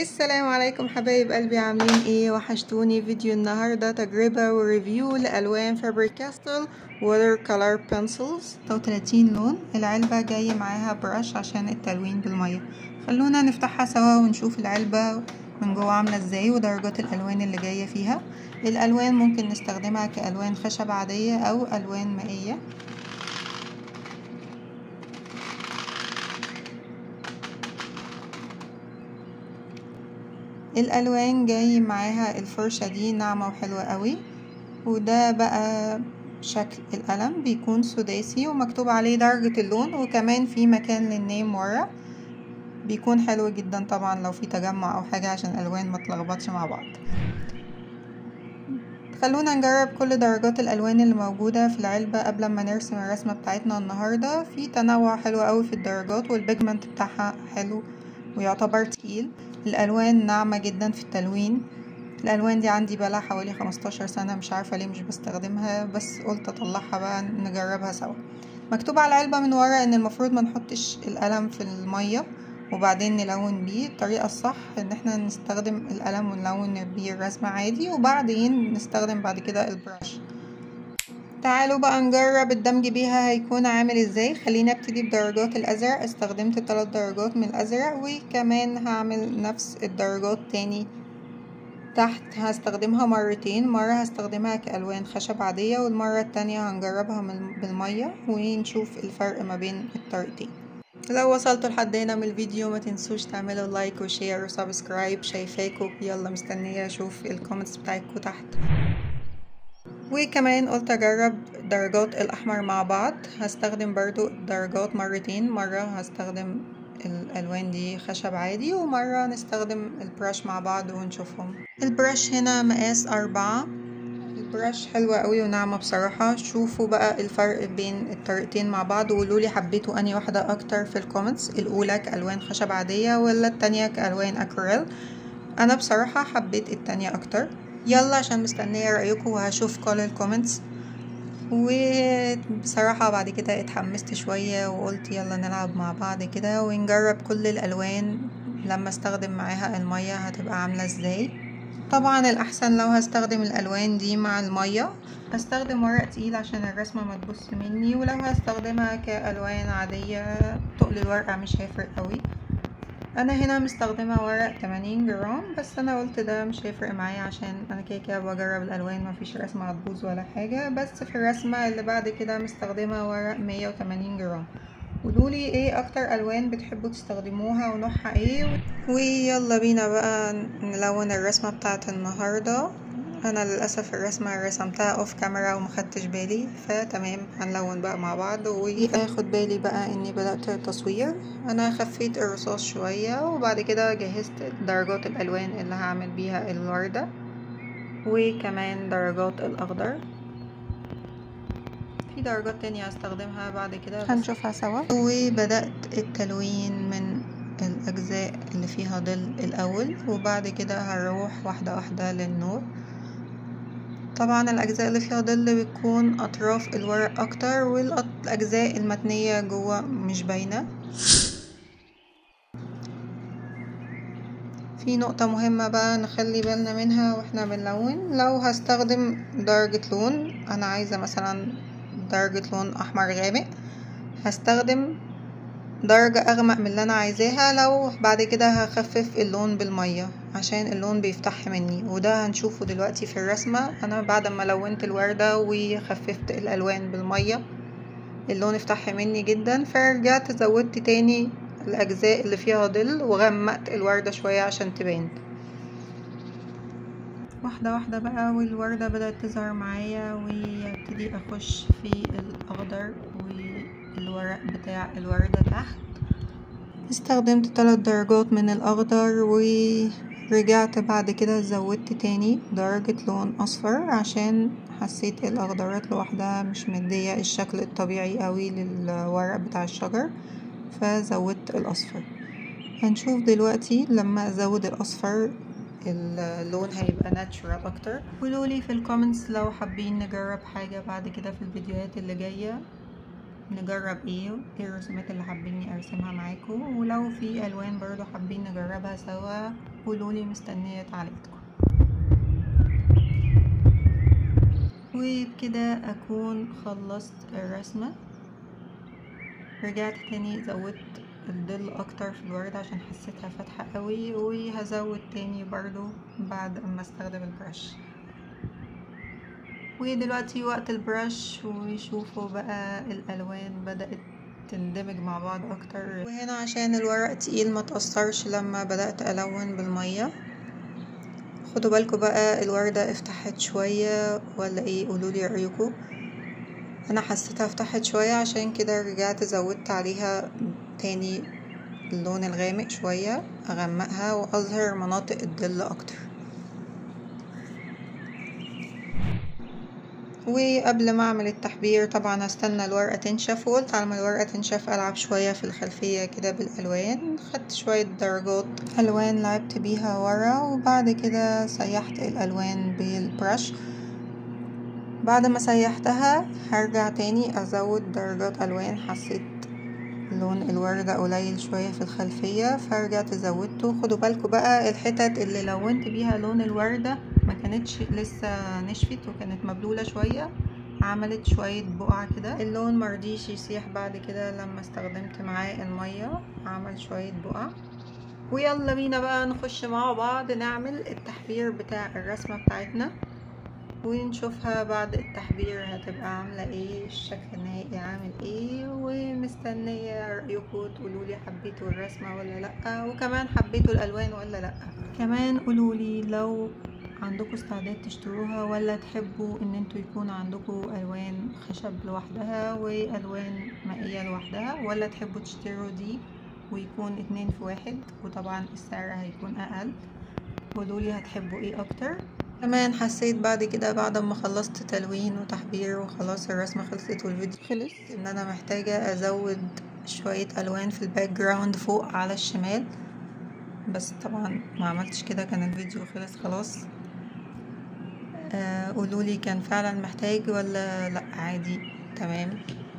السلام عليكم حبايب قلبي عاملين ايه وحشتوني فيديو النهارده تجربة وريفيو لألوان فابر كاستل ووتر كولر بنسلز 36 لون العلبة جاي معاها برش عشان التلوين بالمية خلونا نفتحها سوا ونشوف العلبة من جوه عاملة ازاي ودرجات الألوان اللي جاية فيها الألوان ممكن نستخدمها كألوان خشب عادية أو ألوان مائية الالوان جاي معاها الفرشة دي ناعمة وحلوة قوي وده بقى شكل القلم بيكون سداسي ومكتوب عليه درجة اللون وكمان في مكان للنيم ورا بيكون حلو جدا طبعا لو في تجمع او حاجة عشان الالوان ما تلخبطش مع بعض خلونا نجرب كل درجات الالوان اللي موجودة في العلبة قبل ما نرسم الرسمة بتاعتنا النهاردة في تنوع حلو قوي في الدرجات والبيجمنت بتاعها حلو ويعتبر تقيل الالوان ناعمه جدا في التلوين الالوان دي عندي بقى حوالي 15 سنه مش عارفه ليه مش بستخدمها بس قلت اطلعها بقى نجربها سوا مكتوب على العلبه من ورا ان المفروض ما نحطش القلم في الميه وبعدين نلون بيه الطريقه الصح ان احنا نستخدم القلم ونلون بيه الرسمه عادي وبعدين نستخدم بعد كده البراش تعالوا بقى نجرب الدمج بيها هيكون عامل ازاي خلينا ابتدي بدرجات الازرق استخدمت ثلاث درجات من الازرق وكمان هعمل نفس الدرجات تاني تحت هستخدمها مرتين مرة هستخدمها كألوان خشب عادية والمرة التانية هنجربها بالمية ونشوف الفرق ما بين الطريقتين لو وصلتوا لحد هنا من الفيديو ما تنسوش تعملوا لايك وشير وسبسكرايب شايفاكوا يلا مستنية اشوف الكومنتس بتاعتكوا تحت وكمان قلت اجرب درجات الاحمر مع بعض هستخدم برضو درجات مرتين مرة هستخدم الالوان دي خشب عادي ومرة نستخدم البرش مع بعض ونشوفهم البرش هنا مقاس أربعة البرش حلوة قوي وناعمة بصراحة شوفوا بقى الفرق بين الطريقتين مع بعض وقولولي حبيتوا اني واحدة اكتر في الكومنتس الاولى كالوان خشب عادية ولا التانية كالوان اكريل انا بصراحة حبيت التانية اكتر يلا عشان مستنية رأيكم وهشوف كل الكومنتس وبصراحة بعد كده اتحمست شوية وقلت يلا نلعب مع بعض كده ونجرب كل الألوان لما استخدم معاها المية هتبقى عاملة ازاي طبعا الأحسن لو هستخدم الألوان دي مع المية هستخدم ورق تقيل عشان الرسمة ما تبص مني ولو هستخدمها كألوان عادية تقل الورقة مش هيفرق قوي انا هنا مستخدمه ورق 80 جرام بس انا قلت ده مش هيفرق معايا عشان انا كده كده بجرب الالوان مفيش رسمه هتبوظ ولا حاجه بس في الرسمه اللي بعد كده مستخدمه ورق 180 جرام قولولي ايه اكتر الوان بتحبوا تستخدموها ونوعها ايه ويلا بينا بقى نلون الرسمه بتاعت النهارده انا للاسف الرسمه رسمتها اوف كاميرا ومخدتش بالي فتمام هنلون بقى مع بعض واخد بالي بقى اني بدات التصوير انا خفيت الرصاص شويه وبعد كده جهزت درجات الالوان اللي هعمل بيها الورده وكمان درجات الاخضر في درجات تانية هستخدمها بعد كده هنشوفها سوا وبدأت التلوين من الأجزاء اللي فيها ظل الأول وبعد كده هنروح واحدة واحدة للنور طبعا الأجزاء اللي فيها ظل بتكون أطراف الورق أكتر والأجزاء المتنية جوه مش باينة في نقطة مهمة بقى نخلي بالنا منها واحنا بنلون لو هستخدم درجة لون أنا عايزة مثلا درجة لون أحمر غامق هستخدم درجة أغمق من اللي أنا عايزاها لو بعد كده هخفف اللون بالمية عشان اللون بيفتح مني وده هنشوفه دلوقتي في الرسمة أنا بعد ما لونت الوردة وخففت الألوان بالمية اللون افتح مني جدا فرجعت زودت تاني الأجزاء اللي فيها ظل وغمقت الوردة شوية عشان تبان واحدة واحدة بقى والوردة بدأت تظهر معايا وابتدي أخش في الأخضر والورق بتاع الوردة تحت استخدمت ثلاث درجات من الأخضر ورجعت بعد كده زودت تاني درجة لون أصفر عشان حسيت الأخضرات لوحدها مش مدية الشكل الطبيعي قوي للورق بتاع الشجر فزودت الأصفر هنشوف دلوقتي لما أزود الأصفر اللون هيبقى ناتشورال اكتر قولولي في الكومنتس لو حابين نجرب حاجة بعد كده في الفيديوهات اللي جاية نجرب ايه ايه الرسومات اللي حابيني ارسمها معاكم ولو في الوان برضو حابين نجربها سوا قولولي مستنية تعليقاتكم وبكده اكون خلصت الرسمة رجعت تاني زودت الظل اكتر في الورد عشان حسيتها فاتحة قوي وهزود تاني برضو بعد اما استخدم البرش ودلوقتي وقت البرش وشوفوا بقى الالوان بدأت تندمج مع بعض اكتر وهنا عشان الورق تقيل ما تأثرش لما بدأت الون بالمية خدوا بالكم بقى الوردة افتحت شوية ولا ايه قولولي رأيكم انا حسيتها فتحت شوية عشان كده رجعت زودت عليها تاني اللون الغامق شوية اغمقها واظهر مناطق الظل اكتر وقبل ما اعمل التحبير طبعا هستنى الورقة تنشف وقلت على ما الورقة تنشف العب شوية في الخلفية كده بالالوان خدت شوية درجات الوان لعبت بيها ورا وبعد كده سيحت الالوان بالبرش بعد ما سيحتها هرجع تاني ازود درجات الوان حسيت لون الوردة قليل شوية في الخلفية فرجعت زودته خدوا بالكم بقى الحتت اللي لونت بيها لون الوردة ما كانتش لسه نشفت وكانت مبلولة شوية عملت شوية بقع كده اللون مرضيش يسيح بعد كده لما استخدمت معاه المية عمل شوية بقع ويلا بينا بقى نخش مع بعض نعمل التحبير بتاع الرسمة بتاعتنا ونشوفها بعد التحبير هتبقى عاملة ايه الشكل النهائي عامل ايه ومستنية رأيكم تقولولي حبيتوا الرسمة ولا لأ وكمان حبيتوا الألوان ولا لأ كمان قولولي لو عندكم استعداد تشتروها ولا تحبوا ان انتوا يكون عندكم الوان خشب لوحدها والوان مائية لوحدها ولا تحبوا تشتروا دي ويكون اتنين في واحد وطبعا السعر هيكون اقل قولولي هتحبوا ايه اكتر كمان حسيت بعد كده بعد ما خلصت تلوين وتحبير وخلاص الرسمة خلصت والفيديو خلص ان انا محتاجة ازود شوية الوان في الباك جراوند فوق على الشمال بس طبعا ما عملتش كده كان الفيديو خلص خلاص آه قولولي كان فعلا محتاج ولا لا عادي تمام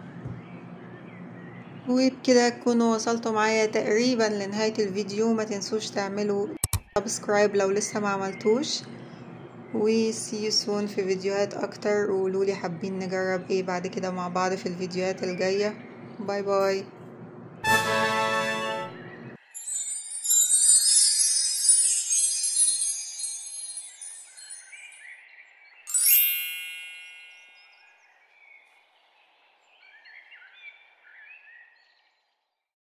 وبكده تكونوا وصلتوا معايا تقريبا لنهاية الفيديو ما تنسوش تعملوا سبسكرايب لو لسه ما عملتوش و see you soon في فيديوهات اكتر وقولولي حابين نجرب ايه بعد كده مع بعض في الفيديوهات الجاية باي باي